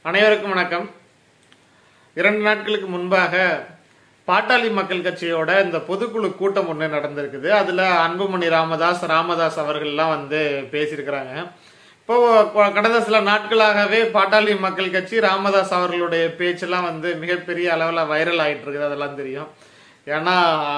அனைவருக்கும் வணக்கம் இரண்டு நாட்களுக்கு முன்பாக பாட்டாளி மக்கள் கட்சியோட இந்த பொதுக்குழு கூட்டம் ஒன்று நடந்திருக்குது அதில் அன்புமணி ராமதாஸ் ராமதாஸ் அவர்கள்லாம் வந்து பேசியிருக்கிறாங்க இப்போ கொ- கடந்த சில நாட்களாகவே பாட்டாளி மக்கள் கட்சி ராமதாஸ் அவர்களுடைய பேச்செல்லாம் வந்து மிகப்பெரிய அளவில் வைரல் ஆயிட்டு இருக்குது அதெல்லாம் தெரியும் ஏன்னா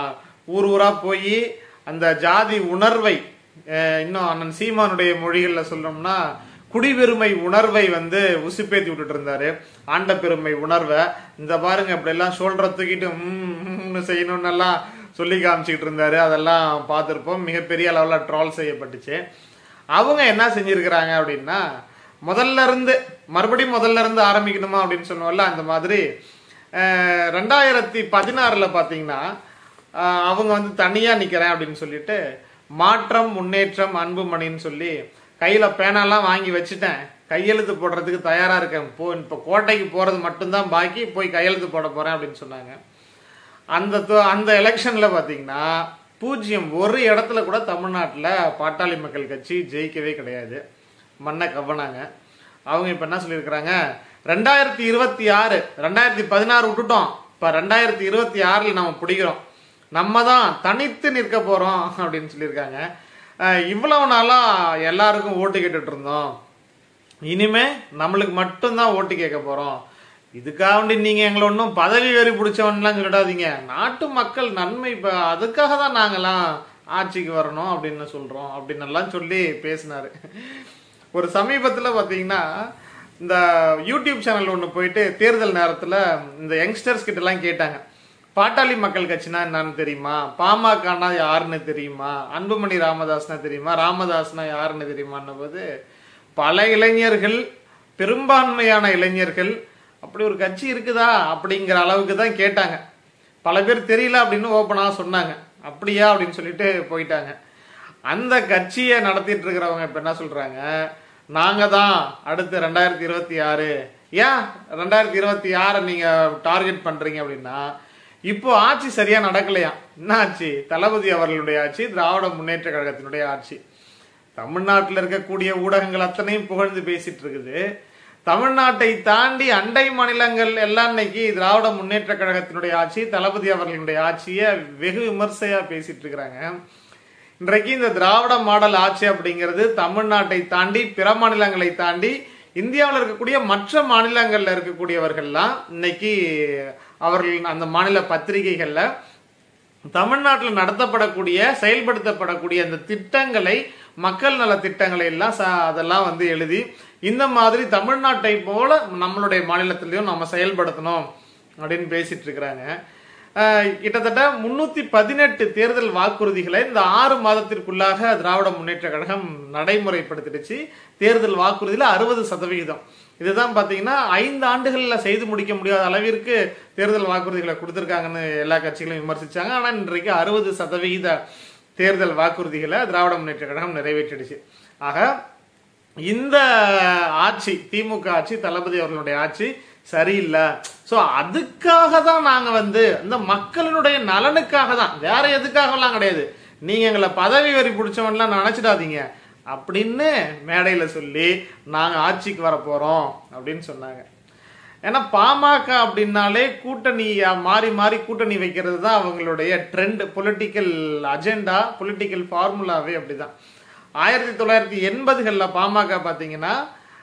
ஊர் ஊரா போய் அந்த ஜாதி உணர்வை அஹ், இன்னும் அண்ணன் சீமானுடைய மொழிகளில் சொல்லணும்னா குடிபெருமை உணர்வை வந்து உசுப்பேத்தி விட்டுட்டு இருந்தாரு ஆண்ட பெருமை உணர்வை இந்த பாருங்க இப்படி எல்லாம் ஷோல்டரை தூக்கிட்டு ம், ம்னு செய்யணும்னு எல்லாம் சொல்லி காமிச்சிக்கிட்டு இருந்தாரு அதெல்லாம் பார்த்துருப்போம் மிகப்பெரிய அளவில் ட்ரால் செய்யப்பட்டுச்சு அவங்க என்ன செஞ்சிருக்கிறாங்க அப்படின்னா முதல்ல இருந்து மறுபடியும் முதல்ல இருந்து ஆரம்பிக்கணுமா அப்படின்னு சொன்னோம்ல அந்த மாதிரி அஹ், ரெண்டாயிரத்தி பதினாறுல பாத்தீங்கன்னா அஹ், அவங்க வந்து தனியா நிக்கிறேன் அப்படின்னு சொல்லிட்டு மாற்றம் முன்னேற்றம் அன்புமணின்னு சொல்லி கையில பேனாலாம் வாங்கி வச்சுட்டேன் கையெழுத்து போடுறதுக்கு தயாரா இருக்கேன் போ இப்போ கோட்டைக்கு போறது மட்டும்தான் பாக்கி போய் கையெழுத்து போட போறேன் அப்படின்னு சொன்னாங்க அந்த தொ- அந்த எலெக்ஷன்ல பாத்தீங்கன்னா பூஜ்ஜியம் ஒரு இடத்துல கூட தமிழ்நாட்டுல பாட்டாளி மக்கள் கட்சி ஜெயிக்கவே கிடையாது மண்ணை கவ்வனாங்க அவங்க இப்ப என்ன சொல்லியிருக்கிறாங்க ரெண்டாயிரத்தி இருபத்தி ஆறு ரெண்டாயிரத்தி பதினாறு விட்டுட்டோம் இப்ப ரெண்டாயிரத்தி இருபத்தி ஆறுல நம்ம பிடிக்கிறோம் நம்ம தான் தனித்து நிற்க போறோம் அப்படின்னு சொல்லியிருக்காங்க அஹ் இவ்வளவு நாளா எல்லாருக்கும் ஓட்டு கேட்டுட்டு இருந்தோம் இனிமே நம்மளுக்கு மட்டும்தான் ஓட்டு கேட்க போறோம் இதுக்காக வேண்டி நீங்க எங்களை ஒன்றும் பதவி வெறி பிடிச்சவன்லாம் சொல்லிடாதீங்க நாட்டு மக்கள் நன்மை இப்ப அதுக்காக தான் நாங்கெல்லாம் ஆட்சிக்கு வரணும் அப்படின்னு சொல்றோம் அப்படின்னு எல்லாம் சொல்லி பேசினாரு ஒரு சமீபத்துல பாத்தீங்கன்னா இந்த யூடியூப் சேனல் ஒன்று போயிட்டு தேர்தல் நேரத்துல இந்த யங்ஸ்டர்ஸ் கிட்ட எல்லாம் கேட்டாங்க பாட்டாளி மக்கள் கட்சினா என்னன்னு தெரியுமா பாமகனா யாருன்னு தெரியுமா அன்புமணி ராமதாஸ்னா தெரியுமா ராமதாஸ்னா யாருன்னு தெரியுமான்ன போது பல இளைஞர்கள் பெரும்பான்மையான இளைஞர்கள் அப்படி ஒரு கட்சி இருக்குதா அப்படிங்கிற அளவுக்கு தான் கேட்டாங்க பல பேர் தெரியல அப்படின்னு ஓப்பனாக சொன்னாங்க அப்படியா அப்படின்னு சொல்லிட்டு போயிட்டாங்க அந்த கட்சியை நடத்திட்டு இருக்கிறவங்க இப்ப என்ன சொல்றாங்க நாங்க தான் அடுத்து ரெண்டாயிரத்தி இருபத்தி ஆறு ஏன் ரெண்டாயிரத்தி இருபத்தி ஆறை நீங்க டார்கெட் பண்றீங்க அப்படின்னா இப்போ ஆட்சி சரியா நடக்கலையா என்ன ஆட்சி தளபதி அவர்களுடைய ஆட்சி திராவிட முன்னேற்ற கழகத்தினுடைய ஆட்சி தமிழ்நாட்டில் இருக்கக்கூடிய ஊடகங்கள் அத்தனையும் புகழ்ந்து பேசிட்டு இருக்குது தமிழ்நாட்டை தாண்டி அண்டை மாநிலங்கள் எல்லாம் இன்னைக்கு திராவிட முன்னேற்ற கழகத்தினுடைய ஆட்சி தளபதி அவர்களுடைய ஆட்சியை வெகு விமர்சையா பேசிட்டு இருக்கிறாங்க இன்றைக்கு இந்த திராவிட மாடல் ஆட்சி அப்படிங்கிறது தமிழ்நாட்டை தாண்டி பிற மாநிலங்களை தாண்டி இந்தியாவில் இருக்கக்கூடிய மற்ற மாநிலங்கள்ல இருக்கக்கூடியவர்கள்லாம் இன்னைக்கு அவர்கள் அந்த மாநில பத்திரிகைகள்ல தமிழ்நாட்டில் நடத்தப்படக்கூடிய செயல்படுத்தப்படக்கூடிய அந்த திட்டங்களை மக்கள் நல திட்டங்களை எல்லாம் ச- அதெல்லாம் வந்து எழுதி இந்த மாதிரி தமிழ்நாட்டை போல நம்மளுடைய மாநிலத்திலையும் நம்ம செயல்படுத்தணும் அப்படின்னு பேசிட்டு இருக்கிறாங்க அஹ், கிட்டத்தட்ட முன்னூத்தி பதினெட்டு தேர்தல் வாக்குறுதிகளை இந்த ஆறு மாதத்திற்குள்ளாக திராவிட முன்னேற்ற கழகம் நடைமுறைப்படுத்திடுச்சு தேர்தல் வாக்குறுதியில அறுபது சதவிகிதம் இதுதான் பாத்தீங்கன்னா ஐந்து ஆண்டுகள்ல செய்து முடிக்க முடியாத அளவிற்கு தேர்தல் வாக்குறுதிகளை கொடுத்திருக்காங்கன்னு எல்லா கட்சிகளும் விமர்சிச்சாங்க ஆனா இன்றைக்கு அறுபது சதவிகித தேர்தல் வாக்குறுதிகளை திராவிட முன்னேற்ற கழகம் நிறைவேற்றிடுச்சு ஆக இந்த ஆட்சி திமுக ஆட்சி தளபதி அவர்களுடைய ஆட்சி சரியில்லை சோ அதுக்காக தான் நாங்க வந்து இந்த மக்களினுடைய நலனுக்காக தான் வேற எதுக்காகலாம் கிடையாது நீங்க எங்களை பதவி வரி பிடிச்சவன்லாம் நினைச்சிடாதீங்க அப்படின்னு மேடையில சொல்லி நாங்க ஆட்சிக்கு வர போறோம் அப்படின்னு சொன்னாங்க ஏன்னா பாமக அப்படின்னாலே கூட்டணி மாறி மாறி கூட்டணி வைக்கிறது தான் அவங்களுடைய ட்ரெண்ட் பொலிட்டிக்கல் அஜெண்டா பொலிட்டிக்கல் ஃபார்முலாவே அப்படிதான் ஆயிரத்தி தொள்ளாயிரத்தி எண்பதுகளில் பாமக பார்த்தீங்கன்னா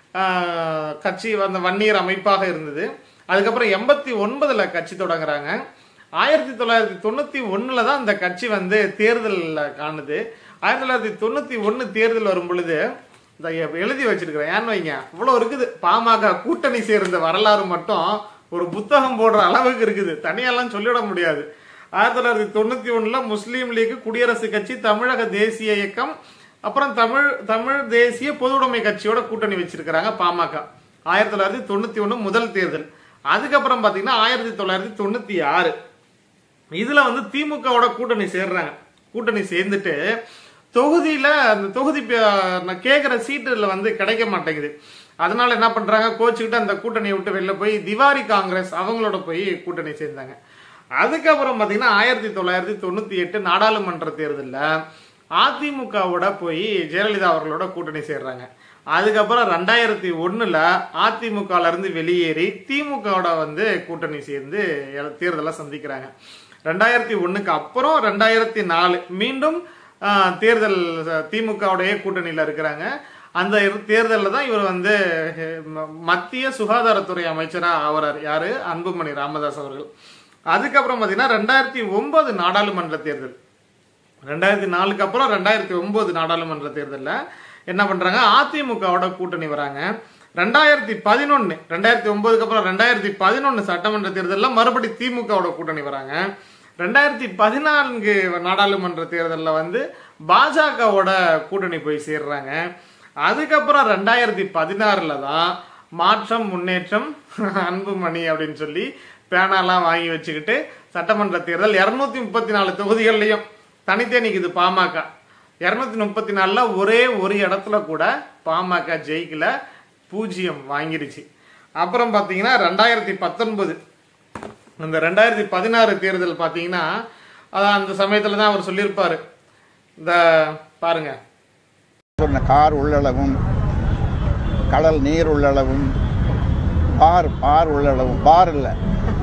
ஆஹ், கட்சி அந்த வன்னியர் அமைப்பாக இருந்தது அதுக்கப்புறம் எண்பத்தி ஒன்பதுல கட்சி தொடங்குறாங்க ஆயிரத்தி தொள்ளாயிரத்தி தொண்ணூத்தி ஒண்ணுல தான் இந்த கட்சி வந்து தேர்தலில் காணுது ஆயிரத்தி தொள்ளாயிரத்தி தொண்ணூத்தி ஒண்ணு தேர்தல் வரும் பொழுது இந்த எ- எழுதி வச்சிருக்கிறேன் ஏன்னு வைங்க இவ்வளவு இருக்குது பாமக கூட்டணி சேர்ந்த வரலாறு மட்டும் ஒரு புத்தகம் போடுற அளவுக்கு இருக்குது தனியெல்லாம் சொல்லிட முடியாது ஆயிரத்தி தொள்ளாயிரத்தி தொண்ணூத்தி ஒண்ணுல முஸ்லீம் லீக் குடியரசு கட்சி தமிழக தேசிய இயக்கம் அப்புறம் தமிழ் தமிழ் தேசிய பொதுவுடைமை கட்சியோட கூட்டணி வச்சிருக்கிறாங்க பாமக ஆயிரத்தி தொள்ளாயிரத்தி தொண்ணூத்தி ஒண்ணு முதல் தேர்தல் அதுக்கப்புறம் பாத்தீங்கன்னா ஆயிரத்தி தொள்ளாயிரத்தி தொண்ணூத்தி ஆறு இதுல வந்து திமுகவோட கூட்டணி சேர்றாங்க கூட்டணி சேர்ந்துட்டு தொகுதியில அந்த தொகுதி பே- நான் கேக்குற சீட்டுல வந்து கிடைக்க மாட்டேங்குது அதனால என்ன பண்றாங்க கோச்சுக்கிட்டு அந்த கூட்டணியை விட்டு வெளில போய் திவாரி காங்கிரஸ் அவங்களோட போய் கூட்டணி சேர்ந்தாங்க அதுக்கப்புறம் பாத்தீங்கன்னா ஆயிரத்தி தொள்ளாயிரத்தி தொண்ணூத்தி எட்டு நாடாளுமன்ற தேர்தல்ல அதிமுகவோட போய் ஜெயலலிதா அவர்களோட கூட்டணி சேர்றாங்க அதுக்கப்புறம் ரெண்டாயிரத்தி ஒண்ணுல அதிமுகல இருந்து வெளியேறி திமுகவோட வந்து கூட்டணி சேர்ந்து எல- தேர்தலை சந்திக்கிறாங்க ரெண்டாயிரத்தி ஒண்ணுக்கு அப்புறம் ரெண்டாயிரத்தி நாலு மீண்டும் ஆஹ், தேர்தல் திமுகவுடைய கூட்டணியில இருக்கிறாங்க அந்த தேர்தலில் தான் இவர் வந்து அஹ், ம- மத்திய சுகாதாரத்துறை அமைச்சரா ஆவறார் யாரு அன்புமணி ராமதாஸ் அவர்கள் அதுக்கப்புறம் பார்த்தீங்கன்னா ரெண்டாயிரத்தி ஒன்பது நாடாளுமன்ற தேர்தல் ரெண்டாயிரத்தி நாலுக்கு அப்புறம் ரெண்டாயிரத்தி ஒன்பது நாடாளுமன்ற தேர்தலில் என்ன பண்றாங்க அதிமுகவோட கூட்டணி வராங்க ரெண்டாயிரத்தி பதினொன்னு ரெண்டாயிரத்தி ஒன்பதுக்கு அப்புறம் ரெண்டாயிரத்தி பதினொன்னு சட்டமன்ற தேர்தலில் மறுபடி திமுகவோட கூட்டணி வராங்க ரெண்டாயிரத்தி பதினான்கு நாடாளுமன்ற தேர்தலில் வந்து பாஜகவோட கூட்டணி போய் சேர்றாங்க அதுக்கப்புறம் ரெண்டாயிரத்தி பதினாறுல தான் மாற்றம் முன்னேற்றம் அன்புமணி அப்படின்னு சொல்லி பேனாலாம் வாங்கி வச்சுக்கிட்டு சட்டமன்ற தேர்தல் இருநூத்தி முப்பத்தி நாலு தொகுதிகள்லையும் தனித்தே நிக்குது பாமக இருநூத்தி முப்பத்தி நாலுல ஒரே ஒரு இடத்துல கூட பாமக ஜெயிக்கல பூஜ்ஜியம் வாங்கிருச்சு அப்புறம் பாத்தீங்கன்னா ரெண்டாயிரத்தி பத்தொன்பது இந்த ரெண்டாயிரத்தி பதினாறு தேர்தல் பாத்தீங்கன்னா அதான் அந்த சமயத்துல தான் அவர் சொல்லியிருப்பாரு இந்த பாருங்க சொன்ன கார் உள்ளளவும் கடல் நீர் உள்ளளவும் பார் பார் உள்ளளவும் பார் இல்லை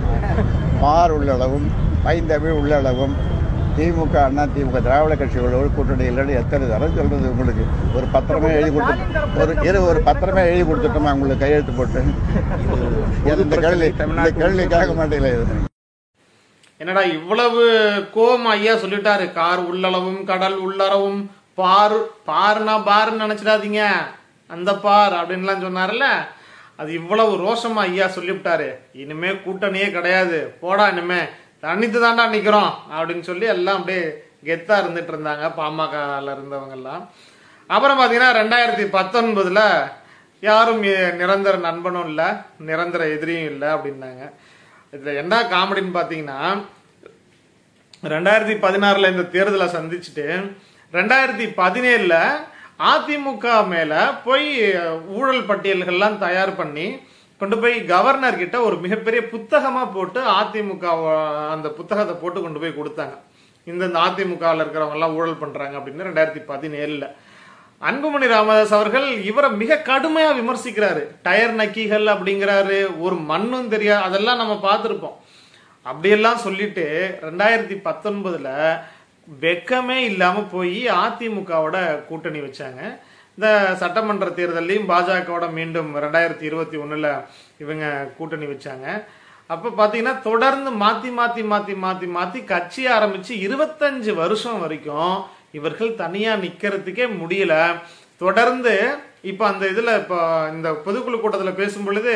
பார் உள்ளளவும் பைந்தமிழ் உள்ளளவும் திமுக அண்ணா திமுக திராவிட கட்சிகளோடு கூட்டணி இல்லைன்னு எத்தனை தரம் சொல்றது உங்களுக்கு ஒரு பத்திரமே எழுதி கொடுத்து ஒரு இரு ஒரு பத்திரமே எழுதி கொடுத்துட்டோமா உங்களுக்கு கையெழுத்து போட்டு இந்த கேள்வி இந்த கேள்வி கேட்க மாட்டேங்களே இது என்னடா இவ்வளவு கோவம் ஐயா சொல்லிட்டாரு கார் உள்ளளவும் கடல் உள்ளறவும் பார் பாருனா பாருன்னு நினைச்சிடாதீங்க அந்த பார் அப்படின்லாம் சொன்னார்ல அது இவ்வளவு ரோஷமா ஐயா சொல்லிவிட்டாரு இனிமே கூட்டணியே கிடையாது போடா இனிமே தனித்து தாண்டா நிக்கிறோம் அப்படின்னு சொல்லி எல்லாம் அப்படியே கெத்தா இருந்துட்டு இருந்தாங்க பாமகல இருந்தவங்க எல்லாம் அப்புறம் பாத்தீங்கன்னா ரெண்டாயிரத்தி பத்தொன்பதுல யாரும் எ- நிரந்தர நண்பனும் இல்ல நிரந்தர எதிரியும் இல்லை அப்படின்னாங்க இதுல என்ன காமெடின்னு பாத்தீங்கன்னா ரெண்டாயிரத்தி பதினாறுல இந்த தேர்தலை சந்திச்சுட்டு ரெண்டாயிரத்தி பதினேழுல அதிமுக மேல போய் ஊழல் பட்டியல்கள்லாம் தயார் பண்ணி கொண்டு போய் கவர்னர் கிட்ட ஒரு மிகப்பெரிய புத்தகமா போட்டு அதிமுக வ- அந்த புத்தகத்தை போட்டு கொண்டு போய் கொடுத்தாங்க இந்த அதிமுகவில் இருக்கிறவங்க எல்லாம் ஊழல் பண்றாங்க அப்படின்னு ரெண்டாயிரத்தி பதினேழுல அன்புமணி ராமதாஸ் அவர்கள் இவரை மிக கடுமையா விமர்சிக்கிறாரு டயர் நக்கிகள் அப்படிங்கிறாரு ஒரு மண்ணும் தெரியாது அதெல்லாம் நம்ம பார்த்திருப்போம் அப்படியெல்லாம் சொல்லிட்டு ரெண்டாயிரத்தி பத்தொன்பதுல வெக்கமே இல்லாம போய் அதிமுகவோட கூட்டணி வச்சாங்க இந்த சட்டமன்ற தேர்தலையும் பாஜகவோட மீண்டும் ரெண்டாயிரத்தி இருபத்தி ஒண்ணுல இவங்க கூட்டணி வச்சாங்க அப்ப பாத்தீங்கன்னா தொடர்ந்து மாத்தி மாத்தி மாத்தி மாத்தி மாத்தி கட்சி ஆரம்பிச்சு இருபத்தஞ்சு வருஷம் வரைக்கும் இவர்கள் தனியா நிக்கிறதுக்கே முடியல தொடர்ந்து இப்ப அந்த இதுல இப்ப இந்த பொதுக்குழு கூட்டத்துல பேசும் பொழுது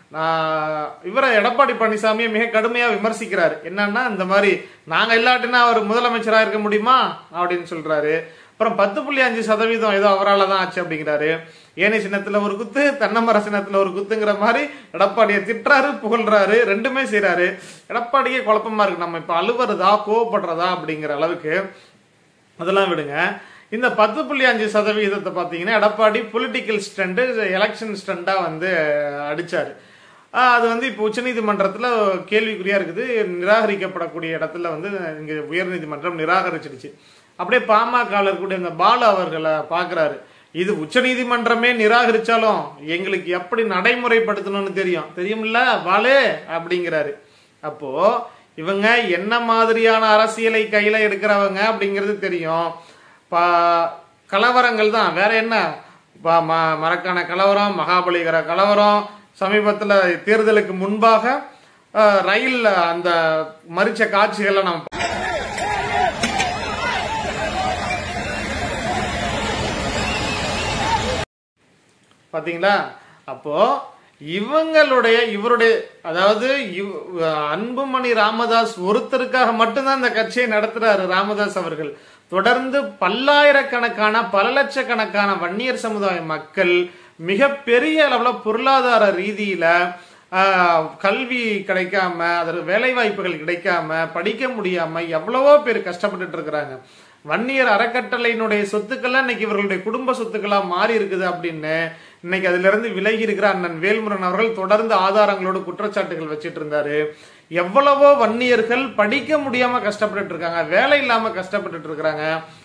நான் இவரை எடப்பாடி பழனிசாமியை மிக கடுமையா விமர்சிக்கிறாரு என்னன்னா இந்த மாதிரி நாங்க இல்லாட்டினா அவர் முதலமைச்சரா இருக்க முடியுமா அப்படின்னு சொல்றாரு அப்புறம் பத்து புள்ளி அஞ்சு சதவீதம் ஏதோ அவரால் தான் ஆச்சு அப்படிங்கிறாரு ஏனை சின்னத்துல ஒரு குத்து தென்னமர சின்னத்துல ஒரு குத்துங்கிற மாதிரி எடப்பாடியை திட்டுறாரு புகழ்றாரு ரெண்டுமே செய்றாரு எடப்பாடியே குழப்பமா இருக்கு நம்ம இப்ப அழுவுறதா கோவப்படுறதா அப்படிங்கிற அளவுக்கு அதெல்லாம் விடுங்க இந்த பத்து புள்ளி அஞ்சு சதவீதத்தை பார்த்தீங்கன்னா எடப்பாடி பொலிட்டிக்கல் ஸ்டண்ட் எலெக்ஷன் ஸ்டண்டா வந்து அடிச்சாரு ஆஹ் அது வந்து இப்போ உச்சநீதிமன்றத்தில் கேள்விக்குறியா இருக்குது நிராகரிக்கப்படக்கூடிய இடத்துல வந்து இங்க உயர்நீதிமன்றம் நிராகரிச்சிடுச்சு அப்படியே பாமக இருக்கக்கூடிய இந்த பாலு அவர்களை பார்க்கறாரு இது உச்சநீதிமன்றமே நிராகரிச்சாலும் எங்களுக்கு எப்படி நடைமுறைப்படுத்தணும்னு தெரியும் தெரியும்ல பாலு அப்படிங்கிறாரு அப்போ இவங்க என்ன மாதிரியான அரசியலை கையில எடுக்கிறவங்க அப்படிங்கிறது தெரியும் பா கலவரங்கள் தான் வேற என்ன ப- ம- மரக்கான கலவரம் மகாபலிகர கலவரம் சமீபத்துல தேர்தலுக்கு முன்பாக அஹ், ரயில்ல அந்த மறிச்ச காட்சிகளை நம்ம பாத்தீங்களா அப்போ இவங்களுடைய இவருடைய அதாவது இவ்- அன்புமணி ராமதாஸ் ஒருத்தருக்காக மட்டும்தான் இந்த கட்சியை நடத்துறாரு ராமதாஸ் அவர்கள் தொடர்ந்து பல்லாயிரக்கணக்கான பல லட்சக்கணக்கான வன்னியர் சமுதாய மக்கள் மிக பெரிய அளவுல பொருளாதார ரீதியில ஆஹ், கல்வி கிடைக்காம அதற்கு வேலை வாய்ப்புகள் கிடைக்காம படிக்க முடியாம எவ்வளவோ பேர் கஷ்டப்பட்டுட்டு இருக்கிறாங்க வன்னியர் அறக்கட்டளையினுடைய சொத்துக்கள்லாம் இன்னைக்கு இவர்களுடைய குடும்ப சொத்துக்களா மாறி இருக்குது அப்படின்னு இன்னைக்கு அதுல இருந்து விலகி இருக்கிற அண்ணன் வேல்முருகன் அவர்கள் தொடர்ந்து ஆதாரங்களோடு குற்றச்சாட்டுகள் வச்சிட்டு இருந்தாரு எவ்வளவோ வன்னியர்கள் படிக்க முடியாம கஷ்டப்பட்டுட்டு இருக்காங்க வேலை இல்லாம கஷ்டப்பட்டுட்டு இருக்காங்க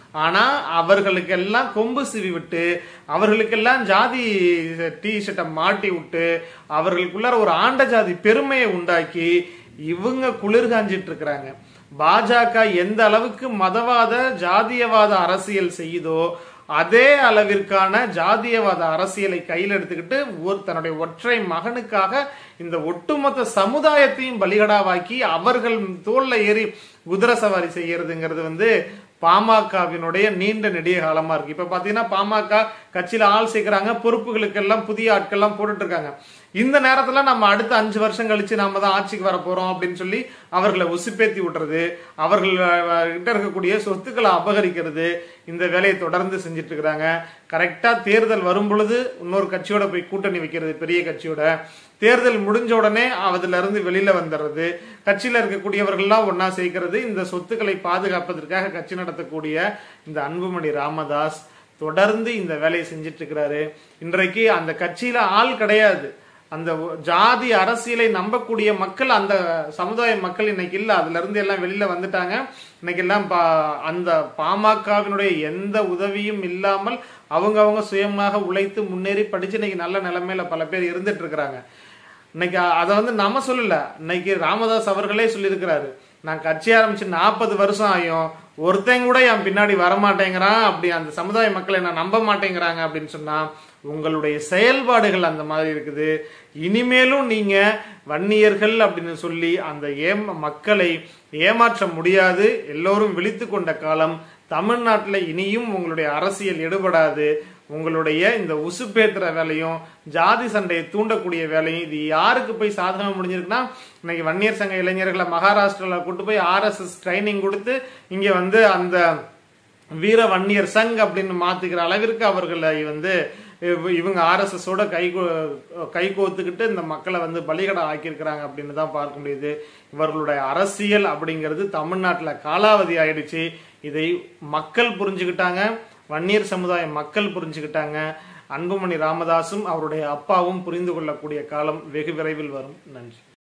ஆனா அவர்களுக்கெல்லாம் கொம்பு சிவி விட்டு அவர்களுக்கெல்லாம் ஜாதி டி ஷர்ட்டை மாட்டி விட்டு அவர்களுக்குள்ளார ஒரு ஆண்ட ஜாதி பெருமையை உண்டாக்கி இவங்க குளிர் காஞ்சிட்டு இருக்கிறாங்க பாஜக எந்த அளவுக்கு மதவாத ஜாதியவாத அரசியல் செய்யுதோ அதே அளவிற்கான ஜாதியவாத அரசியலை கையில் எடுத்துக்கிட்டு ஒரு தன்னுடைய ஒற்றை மகனுக்காக இந்த ஒட்டுமொத்த சமுதாயத்தையும் பலிகடாவாக்கி அவர்கள் தோல்ல ஏறி குதிரை சவாரி செய்யறதுங்கிறது வந்து பாமகவினுடைய நீண்ட நெடிய காலமா இருக்கு இப்ப பாத்தீங்கன்னா பாமக கட்சியில ஆள் சேர்க்கிறாங்க பொறுப்புகளுக்கெல்லாம் புதிய ஆட்கள்லாம் போட்டுட்டு இருக்காங்க இந்த நேரத்துல நம்ம அடுத்த அஞ்சு வருஷம் கழிச்சு நாம தான் ஆட்சிக்கு வர போறோம் அப்படின்னு சொல்லி அவர்களை உசுப்பேத்தி விட்டுறது அவர்கள் அஹ், கிட்ட இருக்கக்கூடிய சொத்துக்களை அபகரிக்கிறது இந்த வேலையை தொடர்ந்து செஞ்சுட்டு இருக்கிறாங்க கரெக்டா தேர்தல் வரும் பொழுது இன்னொரு கட்சியோட போய் கூட்டணி வைக்கிறது பெரிய கட்சியோட தேர்தல் முடிஞ்ச உடனே அதுல இருந்து வெளியில வந்துடுறது கட்சியில இருக்கக்கூடியவர்கள்லாம் ஒன்னா சேர்க்கிறது இந்த சொத்துக்களை பாதுகாப்பதற்காக கட்சி நடத்தக்கூடிய இந்த அன்புமணி ராமதாஸ் தொடர்ந்து இந்த வேலையை செஞ்சிட்டு இருக்கிறாரு இன்றைக்கு அந்த கட்சியில ஆள் கிடையாது அந்த ஜாதி அரசியலை நம்பக்கூடிய மக்கள் அந்த சமுதாய மக்கள் இன்னைக்கு இல்ல அதுல இருந்து எல்லாம் வெளியில வந்துட்டாங்க இன்னைக்கு எல்லாம் பா- அந்த பாமகவினுடைய எந்த உதவியும் இல்லாமல் அவங்க அவங்க சுயமாக உழைத்து முன்னேறி படிச்சு இன்னைக்கு நல்ல நிலைமையில பல பேர் இருந்துட்டு இருக்கிறாங்க இன்னைக்கு அதை வந்து நம்ம சொல்லல இன்னைக்கு ராமதாஸ் அவர்களே சொல்லியிருக்கிறாரு நான் கட்சி ஆரம்பிச்சு நாற்பது வருஷம் ஆயும் ஒருத்தன் கூட என் பின்னாடி வரமாட்டேங்கிறான் அப்படி அந்த சமுதாய மக்களை நான் நம்ப மாட்டேங்கிறாங்க அப்படின்னு சொன்னா உங்களுடைய செயல்பாடுகள் அந்த மாதிரி இருக்குது இனிமேலும் நீங்க வன்னியர்கள் அப்படின்னு சொல்லி அந்த ஏம மக்களை ஏமாற்ற முடியாது எல்லோரும் விழித்து கொண்ட காலம் தமிழ்நாட்டில் இனியும் உங்களுடைய அரசியல் எடுபடாது உங்களுடைய இந்த உசுப்பேத்துற வேலையும் ஜாதி சண்டையை தூண்டக்கூடிய வேலையும் இது யாருக்கு போய் சாதகமா முடிஞ்சிருக்குன்னா இன்னைக்கு வன்னியர் சங்க இளைஞர்களை மகாராஷ்டிரால கூட்டு போய் ஆர்எஸ்எஸ் ட்ரைனிங் கொடுத்து இங்க வந்து அந்த வீர வன்னியர் சங் அப்படின்னு மாத்துக்கிற அளவிற்கு அவர்களை வந்து இவ- இவங்க ஆர்எஸ்எஸ் ஓட கை கோ- கை கோத்துக்கிட்டு இந்த மக்களை வந்து பலிகடை ஆக்கியிருக்கிறாங்க அப்படின்னு தான் பார்க்க முடியுது இவர்களுடைய அரசியல் அப்படிங்கிறது தமிழ்நாட்டில் காலாவதி ஆயிடுச்சு இதை மக்கள் புரிஞ்சுக்கிட்டாங்க வன்னியர் சமுதாய மக்கள் புரிஞ்சுக்கிட்டாங்க அன்புமணி ராமதாசும் அவருடைய அப்பாவும் புரிந்து கொள்ளக்கூடிய காலம் வெகு விரைவில் வரும் நன்றி